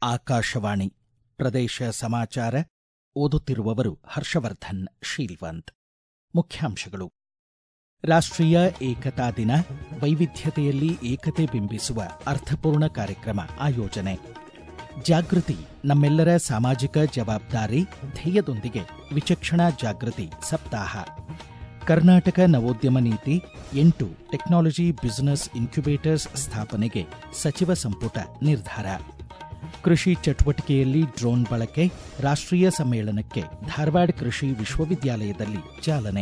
ಆಕಾಶವಾಣಿ ಪ್ರದೇಶ ಸಮಾಚಾರ ಓದುತ್ತಿರುವವರು ಹರ್ಷವರ್ಧನ್ ಶೀಲ್ವಂತ್ ಮುಖ್ಯಾಂಶಗಳು ರಾಷ್ಟ್ರೀಯ ಏಕತಾ ದಿನ ವೈವಿಧ್ಯತೆಯಲ್ಲಿ ಏಕತೆ ಬಿಂಬಿಸುವ ಅರ್ಥಪೂರ್ಣ ಕಾರ್ಯಕ್ರಮ ಆಯೋಜನೆ ಜಾಗೃತಿ ನಮ್ಮೆಲ್ಲರ ಸಾಮಾಜಿಕ ಜವಾಬ್ದಾರಿ ಧ್ಯೇಯದೊಂದಿಗೆ ವಿಚಕ್ಷಣಾ ಜಾಗೃತಿ ಸಪ್ತಾಹ ಕರ್ನಾಟಕ ನವೋದ್ಯಮ ನೀತಿ ಎಂಟು ಟೆಕ್ನಾಲಜಿ ಬಿಸಿನೆಸ್ ಇನ್ಕ್ಯುಬೇಟರ್ಸ್ ಸ್ಥಾಪನೆಗೆ ಸಚಿವ ಸಂಪುಟ ನಿರ್ಧಾರ ಕೃಷಿ ಚಟುವಟಿಕೆಯಲ್ಲಿ ಡ್ರೋನ್ ಬಳಕೆ ರಾಷ್ಟ್ರೀಯ ಸಮ್ಮೇಳನಕ್ಕೆ ಧಾರವಾಡ ಕೃಷಿ ವಿಶ್ವವಿದ್ಯಾಲಯದಲ್ಲಿ ಚಾಲನೆ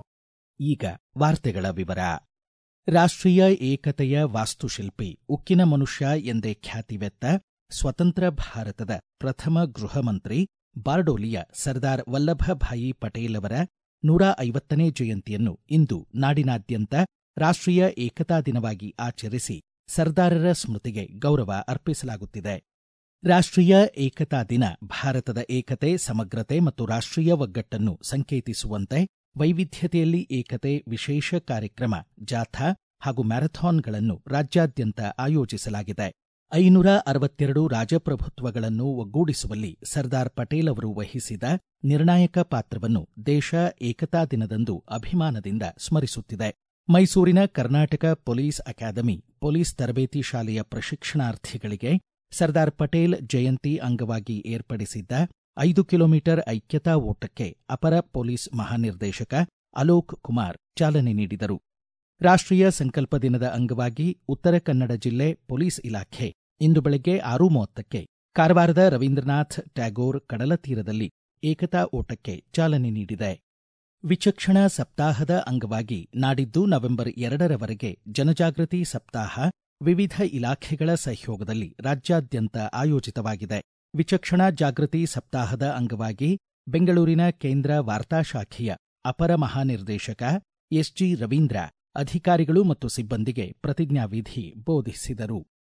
ಈಗ ವಾರ್ತೆಗಳ ವಿವರ ರಾಷ್ಟ್ರೀಯ ಏಕತೆಯ ವಾಸ್ತುಶಿಲ್ಪಿ ಉಕ್ಕಿನ ಮನುಷ್ಯ ಎಂದೇ ಖ್ಯಾತಿವೆತ್ತ ಸ್ವತಂತ್ರ ಭಾರತದ ಪ್ರಥಮ ಗೃಹ ಮಂತ್ರಿ ಬಾರ್ಡೋಲಿಯ ಸರ್ದಾರ್ ವಲ್ಲಭಭಾಯಿ ಪಟೇಲ್ ಅವರ ನೂರ ಐವತ್ತನೇ ಜಯಂತಿಯನ್ನು ಇಂದು ನಾಡಿನಾದ್ಯಂತ ರಾಷ್ಟ್ರೀಯ ಏಕತಾ ದಿನವಾಗಿ ಆಚರಿಸಿ ಸರ್ದಾರರ ಸ್ಮೃತಿಗೆ ಗೌರವ ಅರ್ಪಿಸಲಾಗುತ್ತಿದೆ ರಾಷ್ಟ್ರೀಯ ಏಕತಾ ದಿನ ಭಾರತದ ಏಕತೆ ಸಮಗ್ರತೆ ಮತ್ತು ರಾಷ್ಟ್ರೀಯ ಒಗ್ಗಟ್ಟನ್ನು ಸಂಕೇತಿಸುವಂತೆ ವೈವಿಧ್ಯತೆಯಲ್ಲಿ ಏಕತೆ ವಿಶೇಷ ಕಾರ್ಯಕ್ರಮ ಜಾಥಾ ಹಾಗೂ ಮ್ಯಾರಥಾನ್ಗಳನ್ನು ರಾಜ್ಯಾದ್ಯಂತ ಆಯೋಜಿಸಲಾಗಿದೆ ಐನೂರ ಅರವತ್ತೆರಡು ರಾಜಪ್ರಭುತ್ವಗಳನ್ನು ಒಗ್ಗೂಡಿಸುವಲ್ಲಿ ಸರ್ದಾರ್ ಪಟೇಲ್ ಅವರು ವಹಿಸಿದ ನಿರ್ಣಾಯಕ ಪಾತ್ರವನ್ನು ದೇಶ ಏಕತಾ ದಿನದಂದು ಅಭಿಮಾನದಿಂದ ಸ್ಮರಿಸುತ್ತಿದೆ ಮೈಸೂರಿನ ಕರ್ನಾಟಕ ಪೊಲೀಸ್ ಅಕಾಡೆಮಿ ಪೊಲೀಸ್ ತರಬೇತಿ ಶಾಲೆಯ ಪ್ರಶಿಕ್ಷಣಾರ್ಥಿಗಳಿಗೆ ಸರ್ದಾರ್ ಪಟೇಲ್ ಜಯಂತಿ ಅಂಗವಾಗಿ ಏರ್ಪಡಿಸಿದ್ದ ಐದು ಕಿಲೋಮೀಟರ್ ಐಕ್ಯತಾ ಓಟಕ್ಕೆ ಅಪರ ಪೊಲೀಸ್ ಮಹಾನಿರ್ದೇಶಕ ಅಲೋಕ್ ಕುಮಾರ್ ಚಾಲನೆ ನೀಡಿದರು ರಾಷ್ಟ್ರೀಯ ಸಂಕಲ್ಪ ದಿನದ ಅಂಗವಾಗಿ ಉತ್ತರ ಕನ್ನಡ ಜಿಲ್ಲೆ ಪೊಲೀಸ್ ಇಲಾಖೆ ಇಂದು ಬೆಳಗ್ಗೆ ಆರು ಮೂವತ್ತಕ್ಕೆ ಕಾರವಾರದ ರವೀಂದ್ರನಾಥ್ ಟ್ಯಾಗೋರ್ ಕಡಲ ತೀರದಲ್ಲಿ ಏಕತಾ ಓಟಕ್ಕೆ ಚಾಲನೆ ನೀಡಿದೆ ವಿಚಕ್ಷಣಾ ಸಪ್ತಾಹದ ಅಂಗವಾಗಿ ನಾಡಿದ್ದು ನವೆಂಬರ್ ಎರಡರವರೆಗೆ ಜನಜಾಗೃತಿ ಸಪ್ತಾಹ ವಿವಿಧ ಇಲಾಖೆಗಳ ಸಹಯೋಗದಲ್ಲಿ ರಾಜ್ಯಾದ್ಯಂತ ಆಯೋಜಿತವಾಗಿದೆ ವಿಚಕ್ಷಣಾ ಜಾಗೃತಿ ಸಪ್ತಾಹದ ಅಂಗವಾಗಿ ಬೆಂಗಳೂರಿನ ಕೇಂದ್ರ ವಾರ್ತಾ ಶಾಖೆಯ ಅಪರ ಮಹಾನಿರ್ದೇಶಕ ಎಸ್ಜಿ ರವೀಂದ್ರ ಅಧಿಕಾರಿಗಳು ಮತ್ತು ಸಿಬ್ಬಂದಿಗೆ ಪ್ರತಿಜ್ಞಾವಿಧಿ ಬೋಧಿಸಿದರು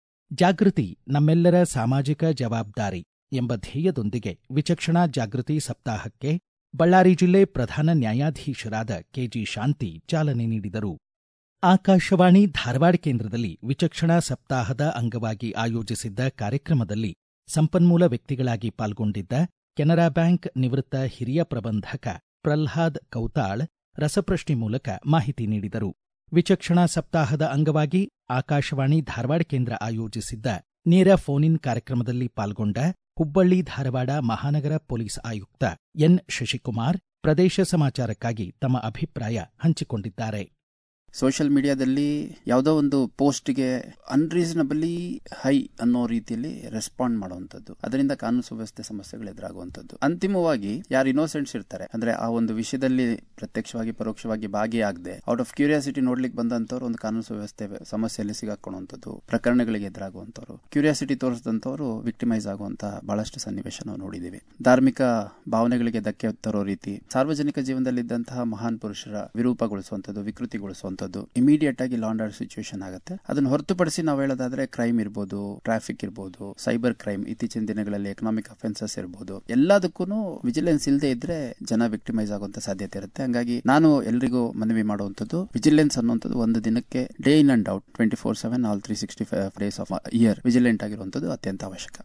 ಜಾಗೃತಿ ನಮ್ಮೆಲ್ಲರ ಸಾಮಾಜಿಕ ಜವಾಬ್ದಾರಿ ಎಂಬ ಧ್ಯೇಯದೊಂದಿಗೆ ವಿಚಕ್ಷಣಾ ಜಾಗೃತಿ ಸಪ್ತಾಹಕ್ಕೆ ಬಳ್ಳಾರಿ ಜಿಲ್ಲೆ ಪ್ರಧಾನ ನ್ಯಾಯಾಧೀಶರಾದ ಕೆಜಿ ಶಾಂತಿ ಚಾಲನೆ ನೀಡಿದರು ಆಕಾಶವಾಣಿ ಧಾರವಾಡ ಕೇಂದ್ರದಲ್ಲಿ ವಿಚಕ್ಷಣಾ ಸಪ್ತಾಹದ ಅಂಗವಾಗಿ ಆಯೋಜಿಸಿದ್ದ ಕಾರ್ಯಕ್ರಮದಲ್ಲಿ ಸಂಪನ್ಮೂಲ ವ್ಯಕ್ತಿಗಳಾಗಿ ಪಾಲ್ಗೊಂಡಿದ್ದ ಕೆನರಾ ಬ್ಯಾಂಕ್ ನಿವೃತ್ತ ಹಿರಿಯ ಪ್ರಬಂಧಕ ಪ್ರಲ್ಹಾದ್ ಕೌತಾಳ್ ರಸಪ್ರಶ್ನೆ ಮೂಲಕ ಮಾಹಿತಿ ನೀಡಿದರು ವಿಚಕ್ಷಣಾ ಸಪ್ತಾಹದ ಅಂಗವಾಗಿ ಆಕಾಶವಾಣಿ ಧಾರವಾಡ ಕೇಂದ್ರ ಆಯೋಜಿಸಿದ್ದ ನೇರ ಫೋನ್ ಇನ್ ಕಾರ್ಯಕ್ರಮದಲ್ಲಿ ಪಾಲ್ಗೊಂಡ ಹುಬ್ಬಳ್ಳಿ ಧಾರವಾಡ ಮಹಾನಗರ ಪೊಲೀಸ್ ಆಯುಕ್ತ ಎನ್ ಶಶಿಕುಮಾರ್ ಪ್ರದೇಶ ಸಮಾಚಾರಕ್ಕಾಗಿ ತಮ್ಮ ಅಭಿಪ್ರಾಯ ಹಂಚಿಕೊಂಡಿದ್ದಾರೆ ಸೋಷಿಯಲ್ ಮೀಡಿಯಾದಲ್ಲಿ ಯಾವುದೋ ಒಂದು ಪೋಸ್ಟ್ಗೆ ಅನ್ರೀಸನಬಲಿ ಹೈ ಅನ್ನೋ ರೀತಿಯಲ್ಲಿ ರೆಸ್ಪಾಂಡ್ ಮಾಡುವಂತದ್ದು ಅದರಿಂದ ಕಾನೂನು ಸುವ್ಯವಸ್ಥೆ ಸಮಸ್ಯೆಗಳು ಎದುರಾಗುವಂತದ್ದು ಅಂತಿಮವಾಗಿ ಯಾರು ಇನೋಸೆಂಟ್ಸ್ ಇರ್ತಾರೆ ಅಂದ್ರೆ ಆ ಒಂದು ವಿಷಯದಲ್ಲಿ ಪ್ರತ್ಯಕ್ಷವಾಗಿ ಪರೋಕ್ಷವಾಗಿ ಭಾಗಿಯಾಗದೆ ಔಟ್ ಆಫ್ ಕ್ಯೂರಿಯಾಸಿಟಿ ನೋಡ್ಲಿಕ್ಕೆ ಬಂದಂತವ್ರು ಒಂದು ಕಾನೂನು ಸುವ್ಯವಸ್ಥೆ ಸಮಸ್ಯೆಯಲ್ಲಿ ಸಿಗಾಕೊಳ್ಳುವಂಥದ್ದು ಪ್ರಕರಣಗಳಿಗೆ ಎದುರಾಗುವಂತವ್ರು ಕ್ಯೂರಿಯಾಸಿಟಿ ತೋರಿಸಿದಂತವ್ರು ವಿಕ್ಟಿಮೈಸ್ ಆಗುವಂತಹ ಬಹಳಷ್ಟು ಸನ್ನಿವೇಶ ನಾವು ನೋಡಿದ್ದೀವಿ ಧಾರ್ಮಿಕ ಭಾವನೆಗಳಿಗೆ ಧಕ್ಕೆ ತರೋ ರೀತಿ ಸಾರ್ವಜನಿಕ ಜೀವನದಲ್ಲಿದ್ದಂತಹ ಮಹಾನ್ ಪುರುಷರ ವಿರೂಪಗೊಳಿಸುವಂಥದ್ದು ವಿಕೃತಿಗೊಳಿಸುವಂಥದ್ದು ಇಮಿಡಿಯೇಟ್ ಆಗಿ ಲಾಂಡ್ ಆರ್ಡರ್ ಸಿಚುವೇಶನ್ ಆಗುತ್ತೆ ಅದನ್ನು ಹೊರತುಪಡಿಸಿ ನಾವು ಹೇಳೋದಾದ್ರೆ ಕ್ರೈಮ್ ಇರ್ಬೋದು ಟ್ರಾಫಿಕ್ ಇರ್ಬೋದು ಸೈಬರ್ ಕ್ರೈಮ್ ಇತ್ತೀಚಿನ ದಿನಗಳಲ್ಲಿ ಎಕನಾಮಿಕ್ ಅಫೆನ್ಸಸ್ ಇರ್ಬೋದು ಎಲ್ಲದಕ್ಕೂ ವಿಜಿಲೆನ್ಸ್ ಇಲ್ಲದೆ ಇದ್ರೆ ಜನ ವಿಕ್ಟಿಮೈಸ್ ಆಗುವಂತ ಸಾಧ್ಯತೆ ಇರುತ್ತೆ ಹಂಗಾಗಿ ನಾನು ಎಲ್ರಿಗೂ ಮನವಿ ಮಾಡುವಂತದ್ದು ವಿಜಿಲೆನ್ಸ್ ಅನ್ನುವಂಥದ್ದು ಒಂದು ದಿನಕ್ಕೆ day in and out twenty four seven all three sixty five days of year vigilant ಆಗಿರುವಂತದ್ದು ಅತ್ಯಂತ ಅವಶ್ಯಕ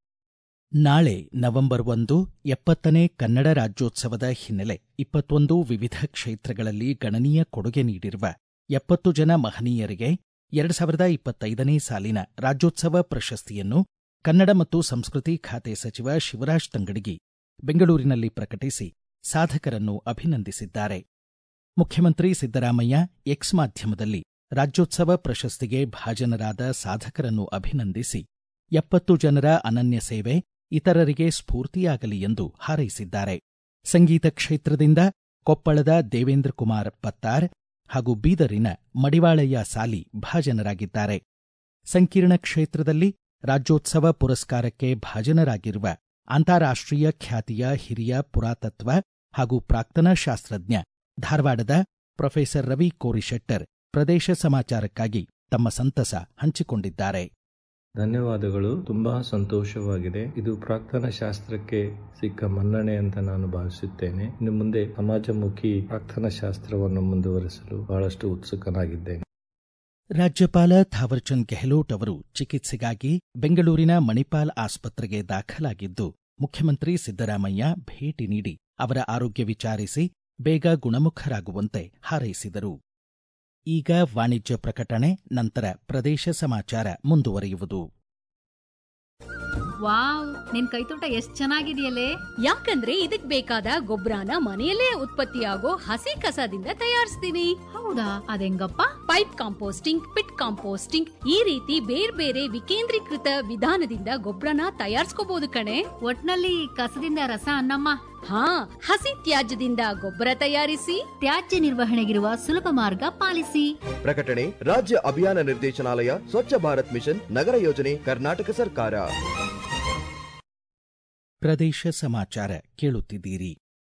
ನಾಳೆ ನವೆಂಬರ್ ಒಂದು ಎಪ್ಪತ್ತನೇ ಕನ್ನಡ ರಾಜ್ಯೋತ್ಸವದ ಹಿನ್ನೆಲೆ ಇಪ್ಪತ್ತೊಂದು ವಿವಿಧ ಕ್ಷೇತ್ರಗಳಲ್ಲಿ ಗಣನೀಯ ಕೊಡುಗೆ ನೀಡಿರುವ ಎಪ್ಪತ್ತು ಜನ ಮಹನೀಯರಿಗೆ ಎರಡು ಸಾವಿರದ ಇಪ್ಪತ್ತೈದನೇ ಸಾಲಿನ ರಾಜ್ಯೋತ್ಸವ ಪ್ರಶಸ್ತಿಯನ್ನು ಕನ್ನಡ ಮತ್ತು ಸಂಸ್ಕೃತಿ ಖಾತೆ ಸಚಿವ ಶಿವರಾಜ್ ತಂಗಡಗಿ ಬೆಂಗಳೂರಿನಲ್ಲಿ ಪ್ರಕಟಿಸಿ ಸಾಧಕರನ್ನು ಅಭಿನಂದಿಸಿದ್ದಾರೆ ಮುಖ್ಯಮಂತ್ರಿ ಸಿದ್ದರಾಮಯ್ಯ ಎಕ್ಸ್ ಮಾಧ್ಯಮದಲ್ಲಿ ರಾಜ್ಯೋತ್ಸವ ಪ್ರಶಸ್ತಿಗೆ ಭಾಜನರಾದ ಸಾಧಕರನ್ನು ಅಭಿನಂದಿಸಿ ಎಪ್ಪತ್ತು ಜನರ ಅನನ್ಯ ಸೇವೆ ಇತರರಿಗೆ ಸ್ಫೂರ್ತಿಯಾಗಲಿ ಎಂದು ಹಾರೈಸಿದ್ದಾರೆ ಸಂಗೀತ ಕ್ಷೇತ್ರದಿಂದ ಕೊಪ್ಪಳದ ದೇವೇಂದ್ರ ಕುಮಾರ್ ಪತ್ತಾರ್ ಹಾಗೂ ಬೀದರಿನ ಮಡಿವಾಳಯ್ಯ ಸಾಲಿ ಭಾಜನರಾಗಿದ್ದಾರೆ ಸಂಕೀರ್ಣ ಕ್ಷೇತ್ರದಲ್ಲಿ ರಾಜ್ಯೋತ್ಸವ ಪುರಸ್ಕಾರಕ್ಕೆ ಭಾಜನರಾಗಿರುವ ಅಂತಾರಾಷ್ಟ್ರೀಯ ಖ್ಯಾತಿಯ ಹಿರಿಯ ಪುರಾತತ್ವ ಹಾಗೂ ಪ್ರಾಕ್ತನ ಶಾಸ್ತ್ರಜ್ಞ ಧಾರವಾಡದ ಪ್ರೊಫೆಸರ್ ರವಿ ಕೋರಿಶೆಟ್ಟರ್ ಪ್ರದೇಶ ಸಮಾಚಾರಕ್ಕಾಗಿ ತಮ್ಮ ಸಂತಸ ಹಂಚಿಕೊಂಡಿದ್ದಾರೆ ಧನ್ಯವಾದಗಳು ತುಂಬಾ ಸಂತೋಷವಾಗಿದೆ ಇದು ಪ್ರಾಕ್ತನ ಶಾಸ್ತ್ರಕ್ಕೆ ಸಿಕ್ಕ ಮನ್ನಣೆ ಅಂತ ನಾನು ಭಾವಿಸುತ್ತೇನೆ ಇನ್ನು ಮುಂದೆ ಸಮಾಜಮುಖಿ ಪ್ರಾಕ್ತನ ಶಾಸ್ತ್ರವನ್ನು ಮುಂದುವರಿಸಲು ಬಹಳಷ್ಟು ಉತ್ಸುಕನಾಗಿದ್ದೇನೆ ರಾಜ್ಯಪಾಲ ಥಾವರ್ಚಂದ್ ಗೆಹ್ಲೋಟ್ ಅವರು ಚಿಕಿತ್ಸೆಗಾಗಿ ಬೆಂಗಳೂರಿನ ಮಣಿಪಾಲ್ ಆಸ್ಪತ್ರೆಗೆ ದಾಖಲಾಗಿದ್ದು ಮುಖ್ಯಮಂತ್ರಿ ಸಿದ್ದರಾಮಯ್ಯ ಭೇಟಿ ನೀಡಿ ಅವರ ಆರೋಗ್ಯ ವಿಚಾರಿಸಿ ಬೇಗ ಗುಣಮುಖರಾಗುವಂತೆ ಹಾರೈಸಿದರು ಈಗ ವಾಣಿಜ್ಯ ಪ್ರಕಟಣೆ ನಂತರ ಪ್ರದೇಶ ಸಮಾಚಾರ ಮುಂದುವರಿಯುವುದು ವಾವ್ ನಿನ್ ಕೈತೋಟ ಎಷ್ಟ್ ಚೆನ್ನಾಗಿದೆಯಲ್ಲೇ ಯಾಕಂದ್ರೆ ಇದಕ್ ಬೇಕಾದ ಗೊಬ್ಬರನ ಮನೆಯಲ್ಲೇ ಉತ್ಪತ್ತಿಯಾಗೋ ಹಸಿ ಕಸದಿಂದ ತಯಾರಿಸ್ತೀನಿ ಹೌದಾ ಅದೆಂಗಪ್ಪ ಪೈಪ್ ಕಾಂಪೋಸ್ಟಿಂಗ್ ಪಿಟ್ ಕಾಂಪೋಸ್ಟಿಂಗ್ ಈ ರೀತಿ ಬೇರೆ ಬೇರೆ ವಿಕೇಂದ್ರೀಕೃತ ವಿಧಾನದಿಂದ ಗೊಬ್ಬರನ ತಯಾರಿಸ್ಕೋಬಹುದು ಕಣೆ ಒಟ್ನಲ್ಲಿ ಕಸದಿಂದ ರಸ ಅನ್ನಮ್ಮ ಹಾ ಹಸಿ ತ್ಯಾಜ್ಯದಿಂದ ಗೊಬ್ಬರ ತಯಾರಿಸಿ ತ್ಯಾಜ್ಯ ನಿರ್ವಹಣೆಗಿರುವ ಸುಲಭ ಮಾರ್ಗ ಪಾಲಿಸಿ ಪ್ರಕಟಣೆ ರಾಜ್ಯ ಅಭಿಯಾನ ನಿರ್ದೇಶನಾಲಯ ಸ್ವಚ್ಛ ಭಾರತ್ ಮಿಷನ್ ನಗರ ಯೋಜನೆ ಕರ್ನಾಟಕ ಸರ್ಕಾರ ಪ್ರದೇಶ ಸಮಾಚಾರ ಕೇಳುತ್ತಿದ್ದೀರಿ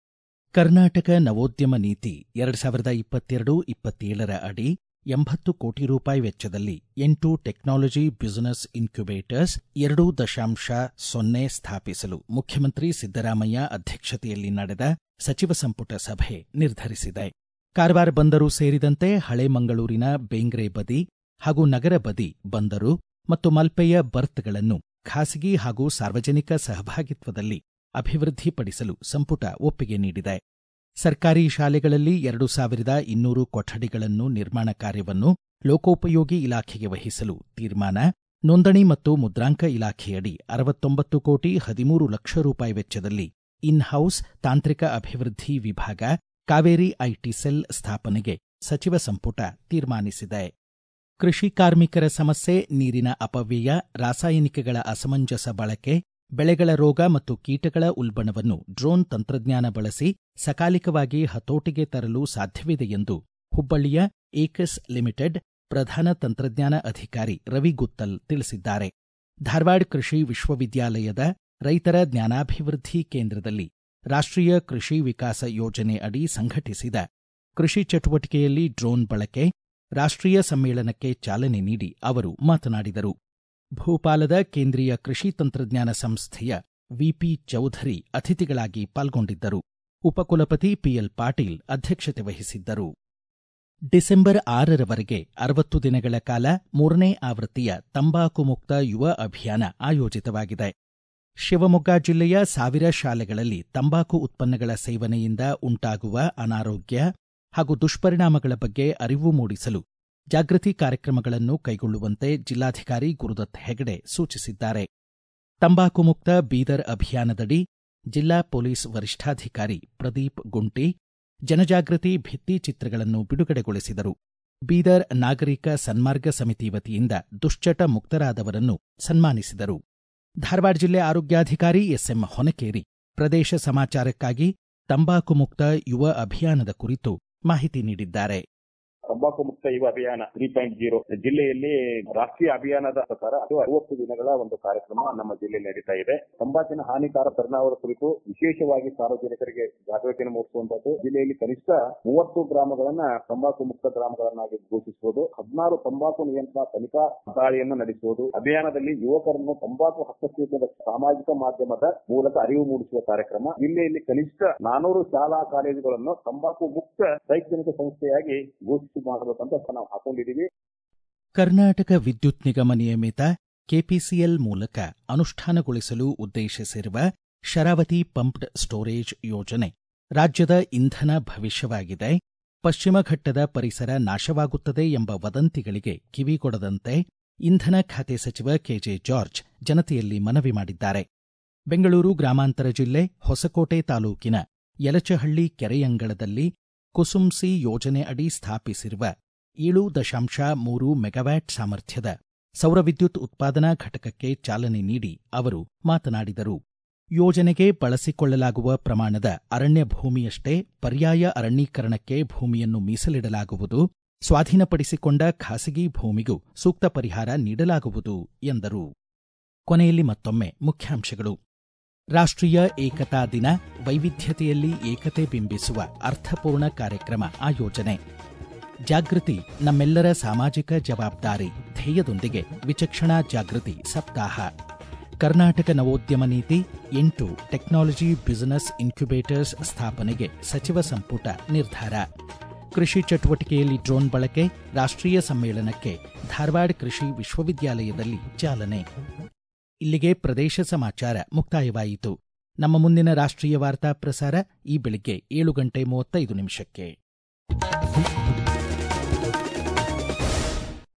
ಕರ್ನಾಟಕ ನವೋದ್ಯಮ ನೀತಿ ಎರಡ್ ಸಾವಿರದ ಇಪ್ಪತ್ತೆರಡು ಇಪ್ಪತ್ತೇಳರ ಅಡಿ ಎಂಬತ್ತು ಕೋಟಿ ರೂಪಾಯಿ ವೆಚ್ಚದಲ್ಲಿ ಎಂಟು ಟೆಕ್ನಾಲಜಿ ಬಿಸಿನೆಸ್ ಇನ್ಕ್ಯುಬೇಟರ್ಸ್ ಎರಡು ದಶಾಂಶ ಸೊನ್ನೆ ಸ್ಥಾಪಿಸಲು ಮುಖ್ಯಮಂತ್ರಿ ಸಿದ್ದರಾಮಯ್ಯ ಅಧ್ಯಕ್ಷತೆಯಲ್ಲಿ ನಡೆದ ಸಚಿವ ಸಂಪುಟ ಸಭೆ ನಿರ್ಧರಿಸಿದೆ ಕಾರವಾರ ಬಂದರು ಸೇರಿದಂತೆ ಹಳೆ ಮಂಗಳೂರಿನ ಬೇಂಗ್ರೆ ಬದಿ ಹಾಗೂ ನಗರ ಬದಿ ಬಂದರು ಮತ್ತು ಮಲ್ಪೆಯ ಬರ್ತ್ಗಳನ್ನು ಖಾಸಗಿ ಹಾಗೂ ಸಾರ್ವಜನಿಕ ಸಹಭಾಗಿತ್ವದಲ್ಲಿ ಅಭಿವೃದ್ಧಿಪಡಿಸಲು ಸಂಪುಟ ಒಪ್ಪಿಗೆ ನೀಡಿದೆ ಸರ್ಕಾರಿ ಶಾಲೆಗಳಲ್ಲಿ ಎರಡು ಸಾವಿರದ ಇನ್ನೂರು ಕೊಠಡಿಗಳನ್ನು ನಿರ್ಮಾಣ ಕಾರ್ಯವನ್ನು ಲೋಕೋಪಯೋಗಿ ಇಲಾಖೆಗೆ ವಹಿಸಲು ತೀರ್ಮಾನ ನೋಂದಣಿ ಮತ್ತು ಮುದ್ರಾಂಕ ಇಲಾಖೆಯಡಿ ಅರವತ್ತೊಂಬತ್ತು ಕೋಟಿ ಹದಿಮೂರು ಲಕ್ಷ ರೂಪಾಯಿ ವೆಚ್ಚದಲ್ಲಿ ಇನ್ ಹೌಸ್ ತಾಂತ್ರಿಕ ಅಭಿವೃದ್ಧಿ ವಿಭಾಗ ಕಾವೇರಿ ಐಟಿ ಸೆಲ್ ಸ್ಥಾಪನೆಗೆ ಸಚಿವ ಸಂಪುಟ ತೀರ್ಮಾನಿಸಿದೆ ಕೃಷಿ ಕಾರ್ಮಿಕರ ಸಮಸ್ಯೆ ನೀರಿನ ಅಪವ್ಯಯ ರಾಸಾಯನಿಕಗಳ ಅಸಮಂಜಸ ಬಳಕೆ ಬೆಳೆಗಳ ರೋಗ ಮತ್ತು ಕೀಟಗಳ ಉಲ್ಬಣವನ್ನು ಡ್ರೋನ್ ತಂತ್ರಜ್ಞಾನ ಬಳಸಿ ಸಕಾಲಿಕವಾಗಿ ಹತೋಟಿಗೆ ತರಲು ಸಾಧ್ಯವಿದೆ ಎಂದು ಹುಬ್ಬಳ್ಳಿಯ ಏಕಸ್ ಲಿಮಿಟೆಡ್ ಪ್ರಧಾನ ತಂತ್ರಜ್ಞಾನ ಅಧಿಕಾರಿ ರವಿ ಗುತ್ತಲ್ ತಿಳಿಸಿದ್ದಾರೆ ಧಾರವಾಡ ಕೃಷಿ ವಿಶ್ವವಿದ್ಯಾಲಯದ ರೈತರ ಜ್ಞಾನಾಭಿವೃದ್ಧಿ ಕೇಂದ್ರದಲ್ಲಿ ರಾಷ್ಟ್ರೀಯ ಕೃಷಿ ವಿಕಾಸ ಯೋಜನೆ ಅಡಿ ಸಂಘಟಿಸಿದ ಕೃಷಿ ಚಟುವಟಿಕೆಯಲ್ಲಿ ಡ್ರೋನ್ ಬಳಕೆ ರಾಷ್ಟ್ರೀಯ ಸಮ್ಮೇಳನಕ್ಕೆ ಚಾಲನೆ ನೀಡಿ ಅವರು ಮಾತನಾಡಿದರು ಭೂಪಾಲದ ಕೇಂದ್ರೀಯ ಕೃಷಿ ತಂತ್ರಜ್ಞಾನ ಸಂಸ್ಥೆಯ ವಿಪಿ ಚೌಧರಿ ಅತಿಥಿಗಳಾಗಿ ಪಾಲ್ಗೊಂಡಿದ್ದರು ಉಪಕುಲಪತಿ ಪಿಎಲ್ ಪಾಟೀಲ್ ಅಧ್ಯಕ್ಷತೆ ವಹಿಸಿದ್ದರು ಡಿಸೆಂಬರ್ ಆರರವರೆಗೆ ಅರವತ್ತು ದಿನಗಳ ಕಾಲ ಮೂರನೇ ಆವೃತ್ತಿಯ ತಂಬಾಕು ಮುಕ್ತ ಯುವ ಅಭಿಯಾನ ಆಯೋಜಿತವಾಗಿದೆ ಶಿವಮೊಗ್ಗ ಜಿಲ್ಲೆಯ ಸಾವಿರ ಶಾಲೆಗಳಲ್ಲಿ ತಂಬಾಕು ಉತ್ಪನ್ನಗಳ ಸೇವನೆಯಿಂದ ಉಂಟಾಗುವ ಅನಾರೋಗ್ಯ ಹಾಗೂ ದುಷ್ಪರಿಣಾಮಗಳ ಬಗ್ಗೆ ಅರಿವು ಮೂಡಿಸಲು ಜಾಗೃತಿ ಕಾರ್ಯಕ್ರಮಗಳನ್ನು ಕೈಗೊಳ್ಳುವಂತೆ ಜಿಲ್ಲಾಧಿಕಾರಿ ಗುರುದತ್ ಹೆಗಡೆ ಸೂಚಿಸಿದ್ದಾರೆ ತಂಬಾಕು ಮುಕ್ತ ಬೀದರ್ ಅಭಿಯಾನದಡಿ ಜಿಲ್ಲಾ ಪೊಲೀಸ್ ವರಿಷ್ಠಾಧಿಕಾರಿ ಪ್ರದೀಪ್ ಗುಂಟಿ ಜನಜಾಗೃತಿ ಭಿತ್ತಿ ಚಿತ್ರಗಳನ್ನು ಬಿಡುಗಡೆಗೊಳಿಸಿದರು ಬೀದರ್ ನಾಗರಿಕ ಸನ್ಮಾರ್ಗ ಸಮಿತಿ ವತಿಯಿಂದ ದುಶ್ಚಟ ಮುಕ್ತರಾದವರನ್ನು ಸನ್ಮಾನಿಸಿದರು ಧಾರವಾಡ ಜಿಲ್ಲೆ ಆರೋಗ್ಯಾಧಿಕಾರಿ ಎಸ್ಎಂ ಹೊನಕೇರಿ ಪ್ರದೇಶ ಸಮಾಚಾರಕ್ಕಾಗಿ ತಂಬಾಕು ಮುಕ್ತ ಯುವ ಅಭಿಯಾನದ ಕುರಿತು ಮಾಹಿತಿ ನೀಡಿದ್ದಾರೆ ತಂಬಾಕು ಮುಕ್ತ ಯುವ ಅಭಿಯಾನ ತ್ರೀ ಪಾಯಿಂಟ್ ಜೀರೋ ಜಿಲ್ಲೆಯಲ್ಲಿ ರಾಷ್ಟ್ರೀಯ ಅಭಿಯಾನದ ಪ್ರಕಾರ ಅದು ಅರವತ್ತು ದಿನಗಳ ಒಂದು ಕಾರ್ಯಕ್ರಮ ನಮ್ಮ ಜಿಲ್ಲೆಯಲ್ಲಿ ನಡೀತಾ ಇದೆ ತಂಬಾಕಿನ ಹಾನಿಕಾರ ಪರಿಣಾಮದ ಕುರಿತು ವಿಶೇಷವಾಗಿ ಸಾರ್ವಜನಿಕರಿಗೆ ಜಾಗೃತಿಯನ್ನು ಮೂಡಿಸುವಂತದ್ದು ಜಿಲ್ಲೆಯಲ್ಲಿ ಕನಿಷ್ಠ ಮೂವತ್ತು ಗ್ರಾಮಗಳನ್ನ ತಂಬಾಕು ಮುಕ್ತ ಗ್ರಾಮಗಳನ್ನಾಗಿ ಘೋಷಿಸುವುದು ಹದಿನಾರು ತಂಬಾಕು ನಿಯಂತ್ರಣ ತನಿಖಾ ದಾಳಿಯನ್ನು ನಡೆಸುವುದು ಅಭಿಯಾನದಲ್ಲಿ ಯುವಕರನ್ನು ತಂಬಾಕು ಹಸ್ತಕ್ಷೇಪದ ಸಾಮಾಜಿಕ ಮಾಧ್ಯಮದ ಮೂಲಕ ಅರಿವು ಮೂಡಿಸುವ ಕಾರ್ಯಕ್ರಮ ಜಿಲ್ಲೆಯಲ್ಲಿ ಕನಿಷ್ಠ ನಾನೂರು ಶಾಲಾ ಕಾಲೇಜುಗಳನ್ನು ತಂಬಾಕು ಮುಕ್ತ ಶೈಕ್ಷಣಿಕ ಸಂಸ್ಥೆಯಾಗಿ ಘೋಷಿಸಿ ಮಾಡಬೇಕಂತ ನಾವು ಹಾಕೊಂಡಿದ್ದೀವಿ ಕರ್ನಾಟಕ ವಿದ್ಯುತ್ ನಿಗಮ ನಿಯಮಿತ ಕೆಪಿಸಿಎಲ್ ಮೂಲಕ ಅನುಷ್ಠಾನಗೊಳಿಸಲು ಉದ್ದೇಶಿಸಿರುವ ಶರಾವತಿ ಪಂಪ್ಡ್ ಸ್ಟೋರೇಜ್ ಯೋಜನೆ ರಾಜ್ಯದ ಇಂಧನ ಭವಿಷ್ಯವಾಗಿದೆ ಪಶ್ಚಿಮ ಘಟ್ಟದ ಪರಿಸರ ನಾಶವಾಗುತ್ತದೆ ಎಂಬ ವದಂತಿಗಳಿಗೆ ಕಿವಿಗೊಡದಂತೆ ಇಂಧನ ಖಾತೆ ಸಚಿವ ಕೆಜೆ ಜಾರ್ಜ್ ಜನತೆಯಲ್ಲಿ ಮನವಿ ಮಾಡಿದ್ದಾರೆ ಬೆಂಗಳೂರು ಗ್ರಾಮಾಂತರ ಜಿಲ್ಲೆ ಹೊಸಕೋಟೆ ತಾಲೂಕಿನ ಯಲಚಹಳ್ಳಿ ಕೆರೆಯಂಗಳದಲ್ಲಿ ಕುಸುಂಸಿ ಯೋಜನೆ ಅಡಿ ಸ್ಥಾಪಿಸಿರುವ ಏಳು ದಶಾಂಶ ಮೂರು ಮೆಗಾವ್ಯಾಟ್ ಸಾಮರ್ಥ್ಯದ ಸೌರ ವಿದ್ಯುತ್ ಉತ್ಪಾದನಾ ಘಟಕಕ್ಕೆ ಚಾಲನೆ ನೀಡಿ ಅವರು ಮಾತನಾಡಿದರು ಯೋಜನೆಗೆ ಬಳಸಿಕೊಳ್ಳಲಾಗುವ ಪ್ರಮಾಣದ ಅರಣ್ಯ ಭೂಮಿಯಷ್ಟೇ ಪರ್ಯಾಯ ಅರಣ್ಯೀಕರಣಕ್ಕೆ ಭೂಮಿಯನ್ನು ಮೀಸಲಿಡಲಾಗುವುದು ಸ್ವಾಧೀನಪಡಿಸಿಕೊಂಡ ಖಾಸಗಿ ಭೂಮಿಗೂ ಸೂಕ್ತ ಪರಿಹಾರ ನೀಡಲಾಗುವುದು ಎಂದರು ಕೊನೆಯಲ್ಲಿ ಮತ್ತೊಮ್ಮೆ ಮುಖ್ಯಾಂಶಗಳು ರಾಷ್ಟ್ರೀಯ ಏಕತಾ ದಿನ ವೈವಿಧ್ಯತೆಯಲ್ಲಿ ಏಕತೆ ಬಿಂಬಿಸುವ ಅರ್ಥಪೂರ್ಣ ಕಾರ್ಯಕ್ರಮ ಆಯೋಜನೆ ಜಾಗೃತಿ ನಮ್ಮೆಲ್ಲರ ಸಾಮಾಜಿಕ ಜವಾಬ್ದಾರಿ ಧ್ಯೇಯದೊಂದಿಗೆ ವಿಚಕ್ಷಣಾ ಜಾಗೃತಿ ಸಪ್ತಾಹ ಕರ್ನಾಟಕ ನವೋದ್ಯಮ ನೀತಿ ಎಂಟು ಟೆಕ್ನಾಲಜಿ ಬಿಸಿನೆಸ್ ಇನ್ಕ್ಯುಬೇಟರ್ಸ್ ಸ್ಥಾಪನೆಗೆ ಸಚಿವ ಸಂಪುಟ ನಿರ್ಧಾರ ಕೃಷಿ ಚಟುವಟಿಕೆಯಲ್ಲಿ ಡ್ರೋನ್ ಬಳಕೆ ರಾಷ್ಟ್ರೀಯ ಸಮ್ಮೇಳನಕ್ಕೆ ಧಾರವಾಡ ಕೃಷಿ ವಿಶ್ವವಿದ್ಯಾಲಯದಲ್ಲಿ ಚಾಲನೆ ಇಲ್ಲಿಗೆ ಪ್ರದೇಶ ಸಮಾಚಾರ ಮುಕ್ತಾಯವಾಯಿತು ನಮ್ಮ ಮುಂದಿನ ರಾಷ್ಟ್ರೀಯ ವಾರ್ತಾ ಪ್ರಸಾರ ಈ ಬೆಳಿಗ್ಗೆ ಏಳು ಗಂಟೆ ಮೂವತ್ತೈದು ನಿಮಿಷಕ್ಕೆ